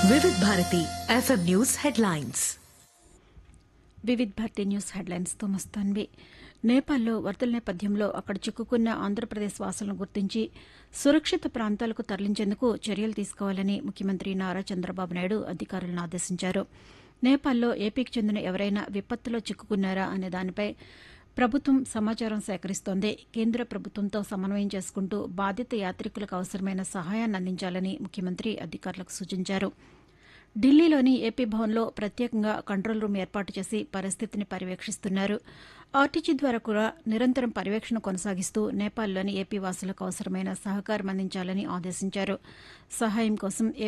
Vividh Bharati FM news headlines Vividh Bharati news హెడ్లైన్స్తో మస్తాన్వి నేపాల్లో వరదల నేపథ్యంలో అక్కడ చిక్కుకున్న ఆంధ్రప్రదేశ్ వాసులను గుర్తించి సురక్షిత ప్రాంతాలకు తరలించేందుకు చర్యలు తీసుకోవాలని ముఖ్యమంత్రి నారా చంద్రబాబు నాయుడు అధికారులను ఆదేశించారు నేపాల్లో ఏపీకి చెందిన ఎవరైనా విపత్తులో చిక్కుకున్నారా అనే దానిపై ప్రభుత్వం సమాచారం సేకరిస్తోంది కేంద్ర ప్రభుత్వంతో సమన్వయం చేసుకుంటూ బాధిత యాత్రికులకు అవసరమైన సహాయాన్ని అందించాలని ముఖ్యమంత్రి అధికారులకు సూచించారు ఢిల్లీలోని ఏపీ భవన్లో ప్రత్యేకంగా కంట్రోల్ రూమ్ ఏర్పాటు చేసి పరిస్థితిని పర్యవేక్షిస్తున్నారు ఆర్టీజీ ద్వారా కూడా నిరంతరం పర్యవేక్షణ కొనసాగిస్తూ నేపాల్లోని ఏపీ వాసులకు అవసరమైన సహకారం అందించాలని ఆదేశించారు సహాయం కోసం